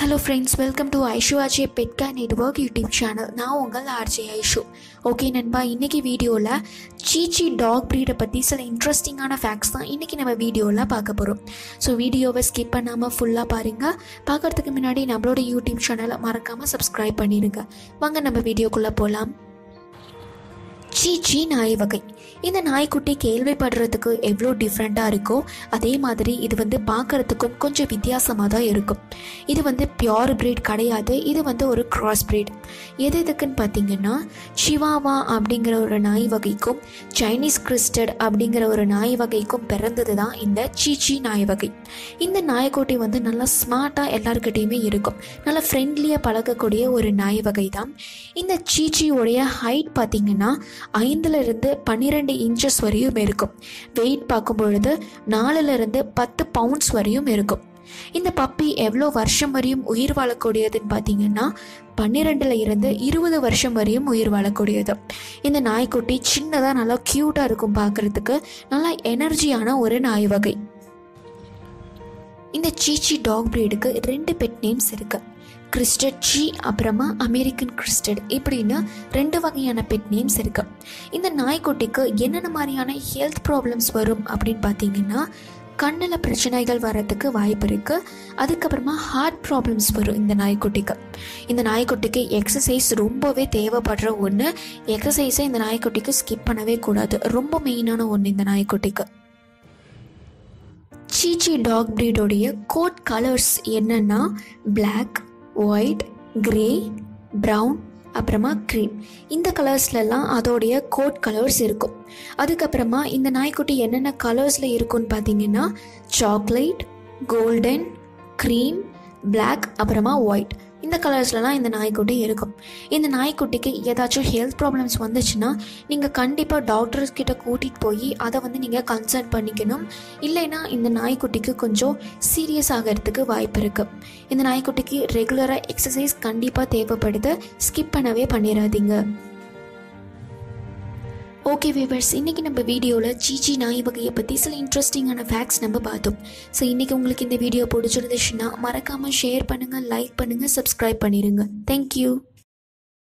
hello friends welcome to Aishu RJ பெட்கா network YouTube channel நான் உங்கள் ஆர்ஜே ஐஷு ஓகே நண்பா இன்றைக்கி வீடியோவில் சீச்சி டாக் ப்ரீடை பற்றி சில இன்ட்ரெஸ்டிங்கான ஃபேக்ட்ஸ் தான் இன்றைக்கி நம்ம வீடியோவில் பார்க்க போகிறோம் ஸோ வீடியோவை ஸ்கிப் பண்ணாமல் ஃபுல்லாக பாருங்கள் பார்க்குறதுக்கு முன்னாடி நம்மளோட யூடியூப் சேனலை மறக்காமல் சப்ஸ்கிரைப் பண்ணிடுங்க வாங்க நம்ம வீடியோக்குள்ளே போகலாம் சீச்சி நாய் வகை இந்த நாய்க்குட்டி கேள்விப்படுறதுக்கு எவ்வளோ டிஃப்ரெண்ட்டாக இருக்கோ அதே மாதிரி இது வந்து பார்க்குறதுக்கும் கொஞ்சம் வித்தியாசமாக தான் இருக்கும் இது வந்து பியோர் breed கிடையாது இது வந்து ஒரு கிராஸ் breed எது எதுக்குன்னு பார்த்தீங்கன்னா சிவாவா அப்படிங்கிற ஒரு நாய் வகைக்கும் சைனீஸ் கிறிஸ்டட் அப்படிங்கிற ஒரு நாய் வகைக்கும் பிறந்தது தான் இந்த சீச்சி நாய் வகை இந்த நாய்க்குட்டி வந்து நல்லா ஸ்மார்ட்டாக எல்லாருக்கிட்டேயுமே இருக்கும் நல்லா ஃப்ரெண்ட்லியாக பழகக்கூடிய ஒரு நாய் வகை தான் இந்த சீச்சியோடைய ஹைட் பார்த்தீங்கன்னா ஐந்துல இருந்து பன்னிரெண்டு இன்ச்சஸ் வரையும் இருக்கும் வெயிட் பார்க்கும் பொழுது நாலுல இருந்து பத்து பவுண்ட்ஸ் வரையும் இருக்கும் இந்த பப்பி எவ்வளோ வருஷம் வரையும் உயிர் வாழக்கூடியதுன்னு பார்த்தீங்கன்னா பன்னிரெண்டுல இருந்து இருபது வருஷம் வரையும் உயிர் வாழக்கூடியது இந்த நாய்க்குட்டி சின்னதாக நல்லா க்யூட்டாக இருக்கும் பார்க்குறதுக்கு நல்லா எனர்ஜியான ஒரு நாய் வகை இந்த சீச்சி டாக் ப்ரீடுக்கு ரெண்டு பெட் நேம்ஸ் இருக்கு கிறிஸ்டட் சீ அப்புறமா அமெரிக்கன் கிறிஸ்டட் இப்படின்னு ரெண்டு வகையான பெட் நேம்ஸ் இருக்கு இந்த நாய்க்குட்டிக்கு என்னென்ன மாதிரியான ஹெல்த் ப்ராப்ளம்ஸ் வரும் அப்படின்னு பார்த்தீங்கன்னா கண்ணில் பிரச்சனைகள் வர்றதுக்கு வாய்ப்பு இருக்குது அதுக்கப்புறமா ஹார்ட் ப்ராப்ளம்ஸ் வரும் இந்த நாய்க்குட்டிக்கு இந்த நாய்க்குட்டிக்கு எக்ஸசைஸ் ரொம்பவே தேவைப்படுற ஒன்று எக்ஸசைஸை இந்த நாய்க்குட்டிக்கு ஸ்கிப் பண்ணவே கூடாது ரொம்ப மெயினான ஒன்று இந்த நாய்க்குட்டிக்கு சீச்சி டாக் ப்ரீடோடைய கோட் கலர்ஸ் என்னன்னா பிளாக் ஒயிட் கிரே ப்ரௌன் அப்புறமா க்ரீம் இந்த கலர்ஸ்லலாம் அதோடைய கோட் கலர்ஸ் இருக்கும் அதுக்கப்புறமா இந்த நாய்க்குட்டி என்னென்ன கலர்ஸில் இருக்கும்னு பார்த்தீங்கன்னா சாக்லேட் கோல்டன் க்ரீம் பிளாக் அப்புறமா ஒயிட் இந்த கலர்ஸ்லலாம் இந்த நாய்க்குட்டி இருக்கும் இந்த நாய்க்குட்டிக்கு ஏதாச்சும் ஹெல்த் ப்ராப்ளம்ஸ் வந்துச்சுன்னா நீங்கள் கண்டிப்பாக டாக்டர்ஸ் கிட்ட கூட்டிகிட்டு போய் அதை வந்து நீங்கள் கன்சல்ட் பண்ணிக்கணும் இல்லைன்னா இந்த நாய்க்குட்டிக்கு கொஞ்சம் சீரியஸ் ஆகிறதுக்கு வாய்ப்பு இருக்குது இந்த நாய்க்குட்டிக்கு ரெகுலராக எக்ஸசைஸ் கண்டிப்பாக தேவைப்படுது ஸ்கிப் பண்ணவே பண்ணிடாதீங்க ஓகே வியூவர்ஸ் இன்றைக்கி நம்ம வீடியோவில் சீச்சி நாய் வகையை பற்றி சில இன்ட்ரெஸ்டிங்கான ஃபேக்ட்ஸ் நம்ம பார்த்தோம் ஸோ இன்றைக்கி உங்களுக்கு இந்த வீடியோ பிடிச்சிருந்துச்சுன்னா மறக்காமல் ஷேர் பண்ணுங்கள் லைக் பண்ணுங்கள் சப்ஸ்கிரைப் பண்ணிடுங்க தேங்க்யூ